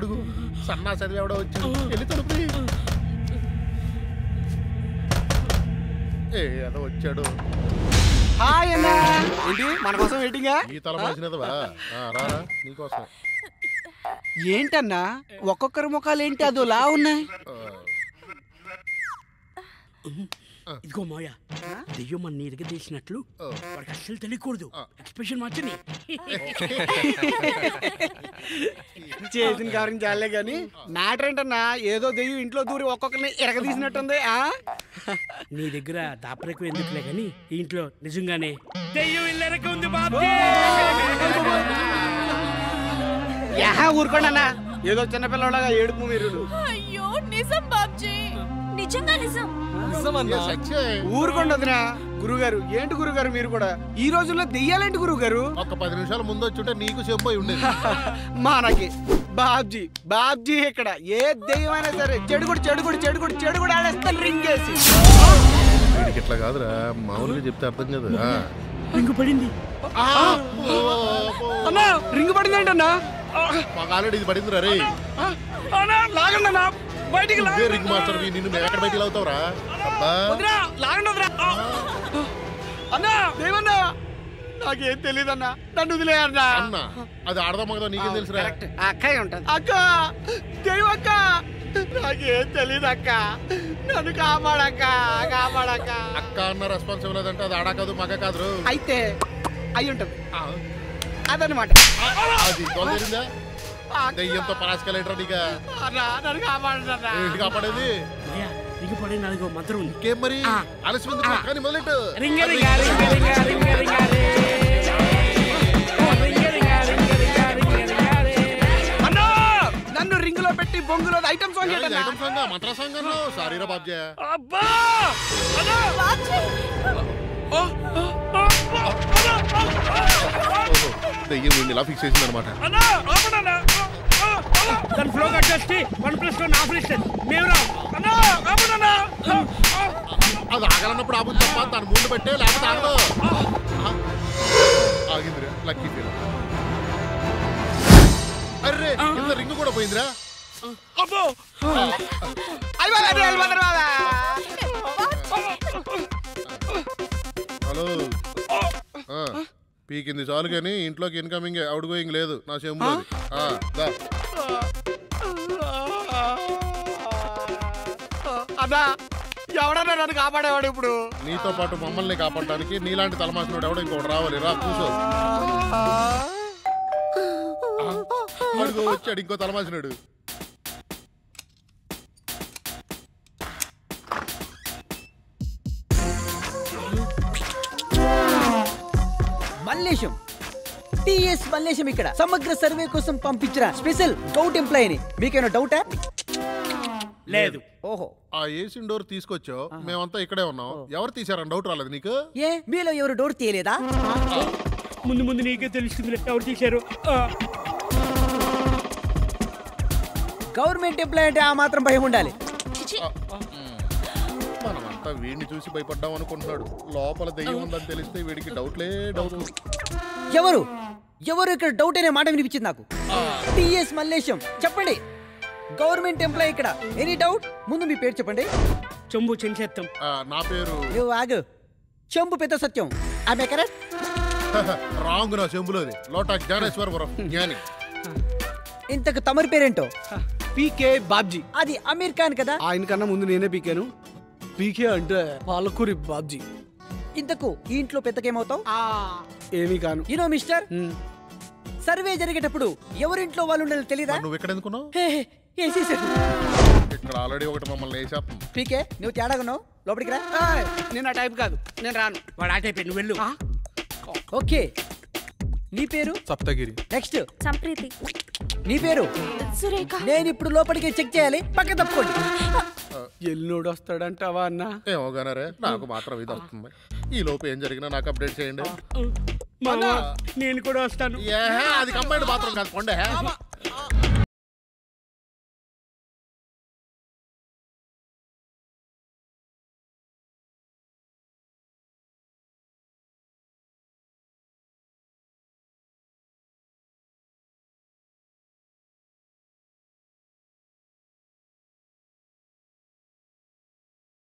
అడుగు సన్నా చదివి ఎవడో వచ్చి వెళ్ళి తలుపు తీ. ఏ అదో వచ్చాడు హాయ్ అన్న ఏంటి మన కోసం వెయిటింగా ఈ తల మనిషినదవా రారా నీకోసం ఏంటన్నా ఒక్కొక్కరి ముఖాలు ఏంటి అదోలా ఉన్నాయి ఆ, ఇదిగో మాయ దెయ్యం మన నీరుగా తీసినట్లు ఓ. వాడికి అస్సలు తెలియకూడదు ఎక్స్ప్రెషన్ మార్చని చేసిన కార్యం చాలే గాని మ్యాటర్ ఏంటన్నా ఏదో దెయ్యం ఇంట్లో దూరి ఒక్కొక్కరిని ఎరగదీసినట్టుంది ఆ నీ దగ్గర దాపరకు ఎందుకులే గాని ఈ ఇంట్లో నిజంగానే దెయ్యం ఇల్లరక ఉంది బాబు యహ ఊరుకోండి అన్న ఏదో చిన్నపిల్లలాగా ఏడుపు మీరు అయ్యో నిజం బాబ్జీ నిజంగా నిజం ఏ సచ్చే ఊరుకోండి వదినా గురుగారు ఏంటి గురుగారు మీరు కూడా ఈ రోజుల్లో దెయ్యాలేంటి గురుగారు ఒక పది నిమిషాల ముందు వచ్చుంటే నీకు చెంపోయి ఉండేది మనకి బాబ్జీ బాబ్జీ ఇక్కడ ఏ దెయ్యం అయినా సరే చెడుగుడు చెడుగుడు చెడుగుడు చెడుగుడు ఆడేస్తాను రింగ్ వేసి వీడికి ఇట్లా కాదురా మామూలుగా చెప్తే అర్థం కదా రింగు పడింది అన్నా రింగ్ పడింది ఏంటన్నా మాకు ఆల్రెడీ ఇది పడింది రే లాగండి అన్నా బయటికి ఇదే రింగ్ మాస్టర్ నిన్ను మేము ఎక్కడ బయటికి అవుతావురా అబ్బా వదినా లాగండి వదినా అన్నా దేవన్నా నాకేం తెలియదన్నా నన్ను వదిలేయన్నా అన్న అది ఆడదాం మగదా నీకేం తెలుసురా అక్కయ్య ఉంటుంది అక్క దైవం అక్క నాకేం తెలియదు అక్క నన్ను కాపాడక్క కాపాడక్క అక్క అన్న రెస్పాన్సిబుల్ లేదంటే అది ఆడ కాదు మగ కాదు అయితే అయి ఉంటుంది అదనమాట అది తొలగిందా దెయ్యంతో పరాశకలేటరా నీక అన్నా నన్ను కాపాడన్నా ఏంటి కాపాడేది మాయ రింగు పడే నాలుగో మంత్రం ఉంది ఇంకేం మరి అలసి మంది కానీ మొదలెట్టు రింగ రింగ రింగ రింగ రింగ రింగ రే. రింగ రింగ రింగ రింగ రింగ రింగ రే. అన్నా నన్ను రింగులో పెట్టి బొంగులో ఐటమ్ సాంగ్ ఇది ఏంటన్నా ఐటమ్ సాంగ్ మంత్ర సాంగ్ అన్నావు సారీరా బాబ్జీ అబ్బా బాబ్జీ ఓహో దెయ్యం వీడిని ఇలా ఫిక్స్ చేసింది అనమాట దాని ఫ్లో కట్ చేస్తే వన్ ప్లస్ వన్ ఆఫర్ ఇస్తుంది మేము రాం అన్నా ఆపడన్నా అది ఆగాలన్నప్పుడు ఆపు తప్ప దాని ముందు పెట్టే లేకపోతే ఆగదు ఆ, ఆగిందిరా లక్కీ ఫీల్ అర్రే ఇంత రింగ్ కూడా పోయిందిరా అబ్బో హలో ఆ, పీకింది చాలు కానీ ఇంట్లోకి ఇన్కమింగ్ అవుట్ గోయింగ్ లేదు నా చెంబు అది. ఆ, దా. అన్నా ఎవడన్నా నన్ను కాపాడేవాడు ఇప్పుడు నీతో పాటు మమ్మల్ని కాపాడడానికి నీలాంటి తలమాసినోడు ఎవడో ఇంకోటి రావాలి రా కూర్చో అడుగు వచ్చాడు ఇంకో తలమాసినాడు మల్లేశం టిఎస్ మల్లేశం ఇక్కడ సమగ్ర సర్వే కోసం పంపించిన స్పెషల్ డౌట్ ఎంప్లాయీని మీకేమైనా డౌటా లేదు ఓహో ఆ ఏసీ డోర్ తీసుకొచ్చావు మేమంతా ఇక్కడే ఉన్నాం ఎవరు తీసారని డౌట్ రాలేదు నీకు ఏ మీలో ఎవరు డోర్ తీయలేదా ముందు ముందు నీకే తెలుస్తుంది ఎవరు తీశారు ఆ, గవర్నమెంట్ ఎంప్లాయీ అంటే ఆ మాత్రం భయం ఉండాలి మనమంతా వీడిని చూసి భయపడ్డాం అనుకుంటున్నాడు లోపల దెయ్యం ఉందని తెలిస్తే వీడికి డౌట్లే డౌట్ ఎవరు ఎవరు ఇక్కడ డౌట్ అనే మాట వినిపించింది నాకు టిఎస్ మల్లేశం చెప్పండి గవర్నమెంట్ ఎంప్లాయీ ఇక్కడ ఎనీ డౌట్ ముందు మీ పేరు చెప్పండి చెంబు చెంచేత్తం ఆ, నా పేరు నువ్వు ఆగు చెంపు పెద్ద సత్యం ఆమె కరెక్ట్ రాంగ్ నా చెంబులోది లోటా జ్ఞానేశ్వరపురం జ్ఞాని ఇంతకు తమరి పేరేంటో పీకే బాబ్జీ అది అమీర్ ఖాన్ కదా ఆయన కన్నా ముందు నేనే పీకాను పీకే అంటే పాలకూరి బాబ్జీ ఇంతకు ఈ ఇంట్లో పెద్దకేమవుతావు ఏమీ కాను యూనో మిస్టర్ ఉమ్. సర్వే జరిగేటప్పుడు ఎవరింట్లో వాళ్ళు ఉండాలో తెలీదా మరి నువ్వు ఎక్కడ ఎందుకున్నావు హే, హే, వేసేసాడు ఇక్కడ ఆల్రెడీ ఒకటి మమ్మల్ని వేసేస్తుంది పీకే నువ్వు తేడాగున్నావు లోపలికి రా ఏయ్, నేను ఆ టైప్ కాదు నేను రాను వాడు ఆట అయిపోయి నువ్వు వెళ్ళు ఓకే నీ పేరు సప్తగిరి నెక్స్ట్ సంప్రీతి నీ పేరు సురేఖ నేను ఇప్పుడు లోపలికి చెక్ చేయాలి పక్క తప్పుకోండి ఎల్లుడు వస్తాడంటావా అన్న ఏమో గానరే నాకు మాత్రం ఇది వస్తుంది ఈ లోపు ఏం జరిగినా నాకు అప్డేట్ చేయండి మామ, నేను కూడా వస్తాను ఏహే, అది కంబైండ్ బాత్రూమ్ కాదు కొండే